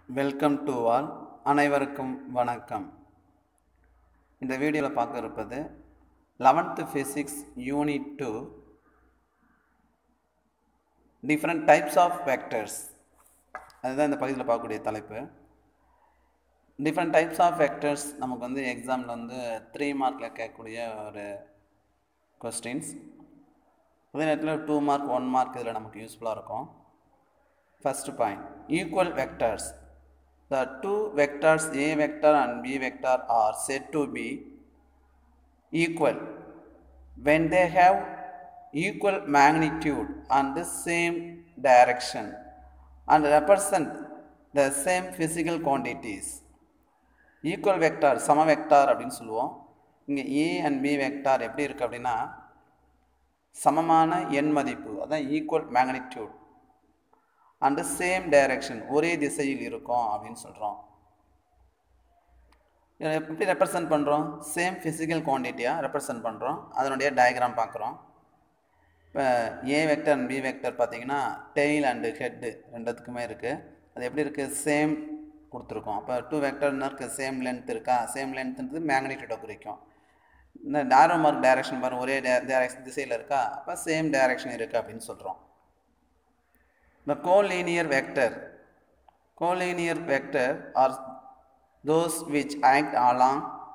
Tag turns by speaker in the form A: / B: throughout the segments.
A: Welcome to all அனைவருக்கும் வணக்கம் இந்த வீடியோவில் பார்க்க இருப்பது eleventh physics unit two different types of vectors அதுதான் இந்த பகுதியில் பார்க்கக்கூடிய தலைப்பு டிஃப்ரெண்ட் டைப்ஸ் ஆஃப் வெக்டர்ஸ் நமக்கு வந்து எக்ஸாமில் வந்து த்ரீ மார்க்கில் கேட்கக்கூடிய ஒரு கொஸ்டின்ஸ் அதே நேரத்தில் டூ மார்க் ஒன் மார்க் இதில் நமக்கு யூஸ்ஃபுல்லாக இருக்கும் first point equal vectors the two vectors a vector and b vector are said to be equal when they have equal magnitude and the same direction and represent the same physical quantities equal vector சம vector அப்படின்னு சொல்லுவோம் இங்கே A and B vector எப்படி இருக்குது அப்படின்னா சமமான எண் மதிப்பு அதான் equal magnitude and same direction ஒரே திசையில் இருக்கும் அப்படின்னு சொல்கிறோம் இதை எப்படி ரெப்ரசன்ட் பண்ணுறோம் சேம் ஃபிசிக்கல் குவான்டிட்டியாக ரெப்ரசன்ட் பண்ணுறோம் அதனுடைய டயக்ராம் பார்க்குறோம் இப்போ A vector and B vector பார்த்தீங்கன்னா டெய்ல் அண்டு ஹெட்டு ரெண்டுத்துக்குமே இருக்குது அது எப்படி இருக்குது சேம் கொடுத்துருக்கோம் அப்போ டூ வெக்டர்னு இருக்குது சேம் லென்த் இருக்கா சேம் லென்த்ன்றது மேக்னிடியூடை குறிக்கும் இந்த டேரோ மார்க் டைரக்ஷன் பாருங்கள் ஒரே டேரக்ஷன் திசையில் இருக்கா அப்போ சேம் டைரக்ஷன் இருக்குது அப்படின்னு சொல்கிறோம் The collinear vector. Collinear vector are those which act along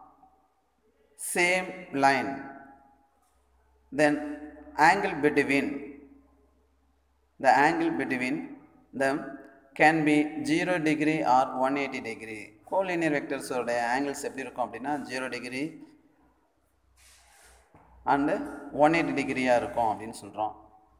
A: same line. Then angle between the angle between them can be 0 degree or 180 degree. collinear vectors உடைய angles எப்படி இருக்கும் அப்படின்னா 0 degree and 180 டிகிரியாக இருக்கும் அப்படின்னு சொல்கிறோம்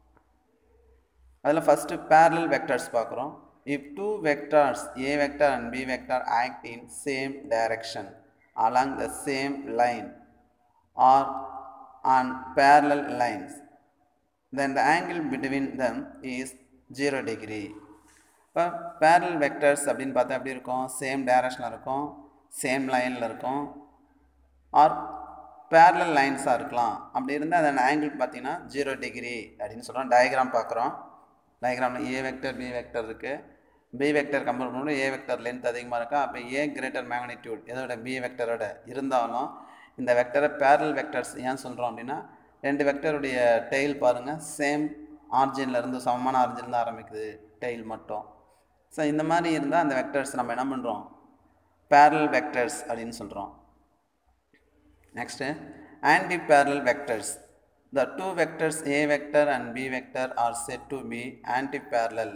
A: அதில் ஃபஸ்ட்டு பேரலல் வெக்டர்ஸ் பார்க்குறோம் if two vectors A vector and B vector act in same direction along the same line or on parallel lines then the angle between them is zero degree இப்போ parallel vectors அப்படின்னு பார்த்தா எப்படி இருக்கும் same டைரக்ஷனில் இருக்கும் same லைனில் இருக்கும் R parallel லைன்ஸாக இருக்கலாம் அப்படி இருந்தால் அதன் ஆங்கிள் பார்த்தீங்கன்னா ஜீரோ டிகிரி அப்படின்னு சொல்கிறோம் டயக்ராம் பார்க்குறோம் டயக்ராமில் ஏ வெக்டர் பி வெக்டர் இருக்குது பி வெக்டர் கம்பேர் பண்ணும்போது ஏ வெக்டர் லென்த் அதிகமாக இருக்கா அப்போ ஏ கிரேட்டர் மேக்னிடியூட் இதோட பி வெக்டரோட இருந்தாலும் இந்த வெக்டரை பேரல் வெக்டர்ஸ் ஏன் சொல்கிறோம் அப்படின்னா ரெண்டு வெக்டருடைய டெய்ல் பாருங்கள் சேம் ஆர்ஜின்லேருந்து சமமான ஆர்ஜின்லேருந்து ஆரம்பிக்குது டெய்ல் மட்டும் ஸோ இந்த மாதிரி இருந்தால் அந்த வெக்டர்ஸ் நம்ம என்ன பண்ணுறோம் பேரல் வெக்டர்ஸ் அப்படின்னு சொல்கிறோம் next anti parallel vectors The two vectors A vector and B vector are said to be antiparallel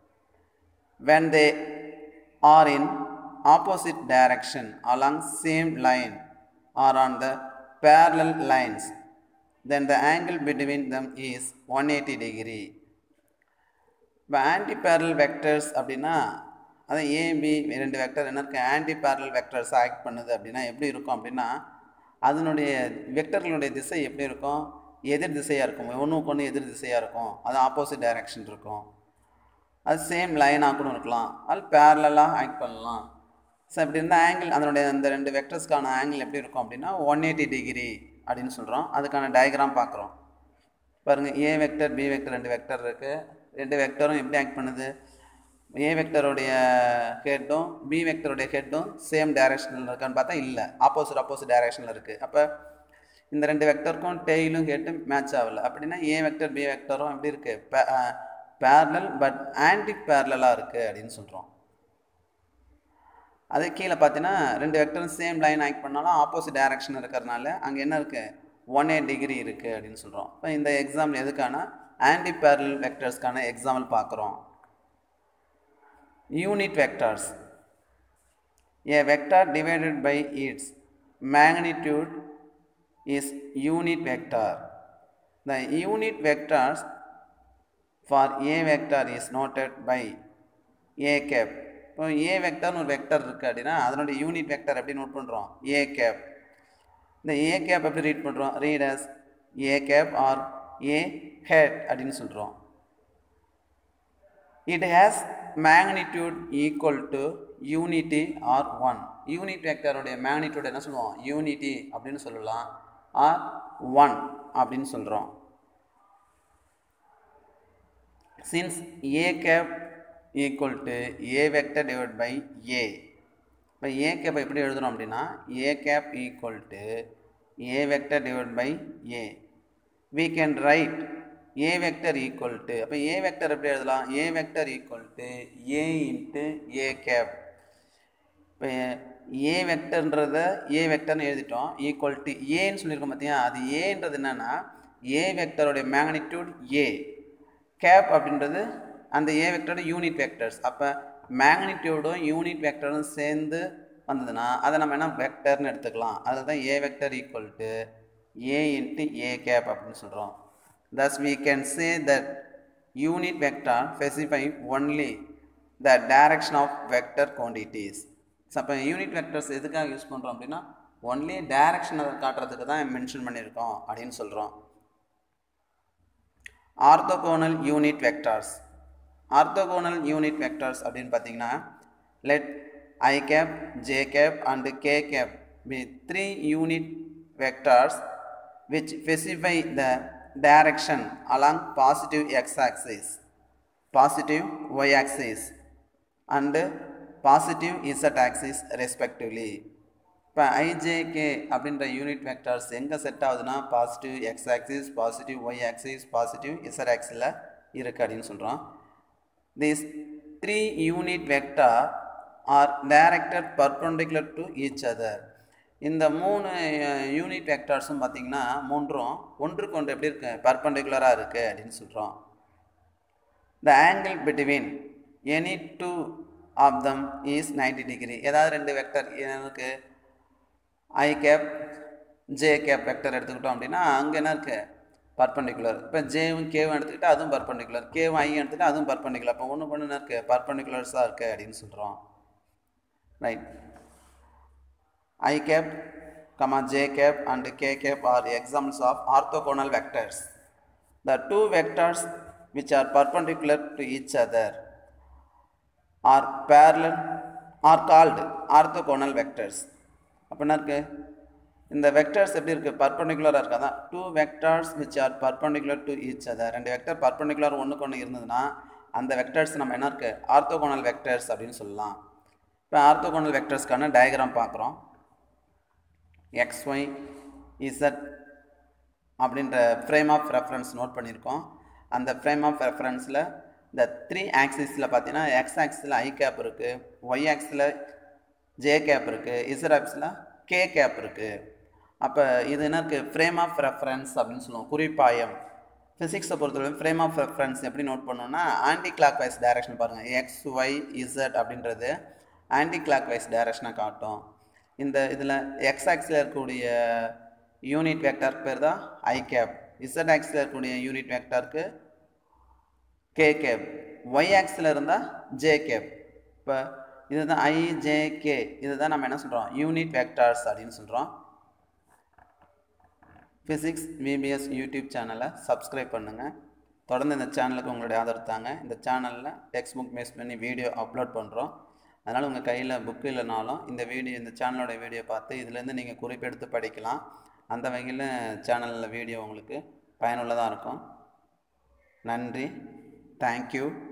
A: when they are in opposite direction along same line or on the parallel lines then the angle between them is 180 degree இப்போ anti parallel vectors அப்படின்னா அதான் AB ரெண்டு vector என்ன இருக்குது anti parallel vectors act பண்ணுது அப்படின்னா எப்படி இருக்கும் அப்படின்னா அதனுடைய வெக்டர்களுடைய திசை எப்படி இருக்கும் எதிர் திசையாக இருக்கும் ஒன்றுக்கு ஒன்று எதிர் திசையாக இருக்கும் அது ஆப்போசிட் டைரக்ஷன் இருக்கும் அது சேம் லைனாக கூட இருக்கலாம் அது பேரலாக ஆக்ட் பண்ணலாம் ஸோ இப்படி இருந்தால் ஆங்கிள் அதனுடைய அந்த ரெண்டு வெக்டர்ஸ்க்கான ஆங்கிள் எப்படி இருக்கும் அப்படின்னா ஒன் எயிட்டி டிகிரி அப்படின்னு சொல்கிறோம் அதுக்கான டயக்ராம் பார்க்குறோம் பாருங்கள் ஏ வெக்டர் பி வெக்டர் ரெண்டு வெக்டர் இருக்குது ரெண்டு வெக்டரும் எப்படி ஆக்ட் பண்ணுது ஏ வெக்டருடைய ஹெட்டும் பி வெக்டருடைய ஹெட்டும் சேம் டைரக்ஷனில் இருக்கான்னு பார்த்தா இல்லை ஆப்போசிட் ஆப்போசிட் டைரக்ஷனில் இருக்குது அப்போ இந்த ரெண்டு வெக்டருக்கும் டெய்லும் ஹெட்டும் மேட்ச் ஆகலை அப்படின்னா ஏ வெக்டர் பி வெக்டரும் எப்படி இருக்குது பேரலல் பட் ஆன்டி பேரலாக இருக்குது அப்படின்னு சொல்கிறோம் அதே கீழே பார்த்தீங்கன்னா ரெண்டு வெக்டரும் சேம் லைன் ஆக்ட் பண்ணாலும் ஆப்போசிட் டைரக்ஷன் இருக்கிறதுனால அங்கே என்ன இருக்குது ஒன் எயிட் டிகிரி இருக்குது அப்படின்னு சொல்கிறோம் இப்போ இந்த எக்ஸாம்பிள் எதுக்கான ஆன்டி பேரல் வெக்டர்ஸ்க்கான எக்ஸாம்பிள் பார்க்குறோம் unit vectors A vector divided by its magnitude is unit vector. The unit vectors for A vector is noted by A cap. இப்போ ஏ வெக்டர்னு ஒரு வெக்டர் இருக்குது அப்படின்னா அதனுடைய யூனிட் வெக்டர் எப்படி நோட் பண்ணுறோம் ஏ கேப் இந்த ஏ கேப் எப்படி ரீட் பண்ணுறோம் read as A cap or A head அப்படின்னு சொல்கிறோம் it has magnitude equal to unity or one unit வெக்டருடைய மேக்னிடியூட் என்ன சொல்லுவோம் யூனிட்டி அப்படின்னு சொல்லலாம் ஆர் ஒன் அப்படின்னு சொல்கிறோம் since a cap equal to A vector divide by A இப்போ ஏ கேப் எப்படி எழுதுறோம் அப்படின்னா A cap equal to A vector divide by A we can write a vector equal to அப்போ a vector எப்படி எழுதலாம் a vector equal to a into a cap இப்போ a வெக்டர்ன்றத a வெக்டர்னு எழுதிட்டோம் equal to ஏன்னு சொல்லியிருக்கோம் பார்த்தியா அது ஏன்றது என்னன்னா a வெக்டருடைய மேக்னிடியூட் a கேப் அப்படின்றது அந்த a வெக்டரோட யூனிட் வெக்டர்ஸ் அப்போ மேக்னிடியூடும் யூனிட் வெக்டரும் சேர்ந்து வந்ததுன்னா அதை நம்ம என்ன வெக்டர்னு எடுத்துக்கலாம் அதுதான் a vector equal to a into a cap அப்படின்னு சொல்கிறோம் thus we can say that unit vector specify only the direction of vector quantities so அப்போ யூனிட் வெக்டர்ஸ் எதுக்காக யூஸ் பண்ணுறோம் அப்படின்னா ஒன்லி டைரக்ஷனை காட்டுறதுக்கு தான் மென்ஷன் பண்ணியிருக்கோம் அப்படின்னு சொல்கிறோம் orthogonal unit vectors orthogonal unit vectors அப்படின்னு பார்த்தீங்கன்னா let i cap j cap and k cap be three unit vectors which specify the direction along positive x-axis, positive y-axis and positive z-axis respectively. இப்போ i j k அப்படின்ற unit vectors எங்கே set ஆகுதுன்னா positive x axis positive y axis positive z ஆக்சில் இருக்குது அப்படின்னு சொல்கிறோம் this three unit vector are directed perpendicular to each other இந்த மூணு யூனிட் வெக்டார்ஸும் பார்த்திங்கன்னா மூன்றும் ஒன்றுக்கு ஒன்று எப்படி இருக்கு பர்பண்டிகுலராக இருக்குது அப்படின்னு சொல்கிறோம் the angle between any two of them is ninety degree ஏதாவது ரெண்டு வெக்டர் எனக்கு i cap j cap vector எடுத்துக்கிட்டோம் அப்படின்னா அங்கே என்ன இருக்குது பர்பண்டிகுலர் இப்போ ஜேவும் கேவும் எடுத்துக்கிட்டால் அதுவும் பர்பண்டிகுலர் கேவும் ஐ எடுத்துக்கிட்டால் அதுவும் பர்பண்டிகுலர் அப்போ ஒன்று ஒன்று என்ன இருக்குது பர்பண்டிகுலர்ஸாக இருக்குது அப்படின்னு சொல்கிறோம் right i cap comma j cap and k cap are examples of orthogonal vectors the two vectors which are perpendicular to each other are parallel are called orthogonal vectors அப்போ என்ன இருக்கு இந்த வெக்டர்ஸ் எப்படி இருக்குது பர்பண்டிகுலராக இருக்குது அதான் two vectors which are perpendicular to each other ரெண்டு வெக்டர் பர்பண்டிகுலர் ஒன்றுக்கு ஒன்று இருந்ததுன்னா அந்த வெக்டர்ஸ் நம்ம என்ன இருக்குது ஆர்த்தோகோனல் வெக்டர்ஸ் அப்படின்னு சொல்லலாம் இப்போ ஆர்த்தோகோனல் வெக்டர்ஸ்க்கான டயக்ராம் பார்க்குறோம் எக்ஸ்ஒய் இசட் அப்படின்ற ஃப்ரேம் ஆஃப் ரெஃபரன்ஸ் நோட் பண்ணியிருக்கோம் அந்த ஃப்ரேம் ஆஃப் ரெஃபரன்ஸில் இந்த த்ரீ ஆக்சிஸில் பார்த்தீங்கன்னா எக்ஸ் ஆக்ஸில் ஐ கேப் இருக்குது ஒய் ஆக்ஸில் ஜே கேப் இருக்குது இசட் ஆக்ஸில் கே கேப் இருக்குது அப்போ இது என்ன இருக்குது ஃப்ரேம் ஆஃப் ரெஃபரன்ஸ் அப்படின்னு சொல்லுவோம் குறிப்பாயம் ஃபிசிக்ஸை பொறுத்தவரை ஃப்ரேம் ஆஃப் ரெஃபரன்ஸ் எப்படி நோட் பண்ணோம்னா ஆன்டி கிளாக் வைஸ் டைரக்ஷன் பாருங்கள் எக்ஸ் ஒய் இசட் அப்படின்றது ஆன்டி கிளாக் வைஸ் டைரக்ஷனை காட்டும் இந்த இதில் எக்ஸ் ஆக்ஸில் இருக்கக்கூடிய யூனிட் வெக்டாருக்கு பேர் தான் ஐ கேப் இசட் ஆக்ஸில் இருக்கக்கூடிய யூனிட் வெக்டாருக்கு கே கேப் ஒய் ஆக்ஸில் இருந்தால் ஜே கேப் இப்போ இதுதான் ஐ ஜே கே இதுதான் நம்ம என்ன சொல்கிறோம் யூனிட் வெக்டார்ஸ் அப்படின்னு சொல்கிறோம் ஃபிசிக்ஸ் விபிஎஸ் யூடியூப் சேனலை சப்ஸ்கிரைப் பண்ணுங்கள் தொடர்ந்து இந்த சேனலுக்கு உங்களுடைய ஆதரவு தாங்க இந்த சேனலில் டெக்ஸ்ட் புக் பேஸ் பண்ணி வீடியோ அப்லோட் பண்ணுறோம் அதனால் உங்கள் கையில் புக்கு இல்லைனாலும் இந்த வீடியோ இந்த சேனலோட வீடியோ பார்த்து இதுலேருந்து நீங்கள் குறிப்பெடுத்து படிக்கலாம் அந்த வகையில் சேனலில் வீடியோ உங்களுக்கு பயனுள்ளதாக இருக்கும் நன்றி தேங்க்யூ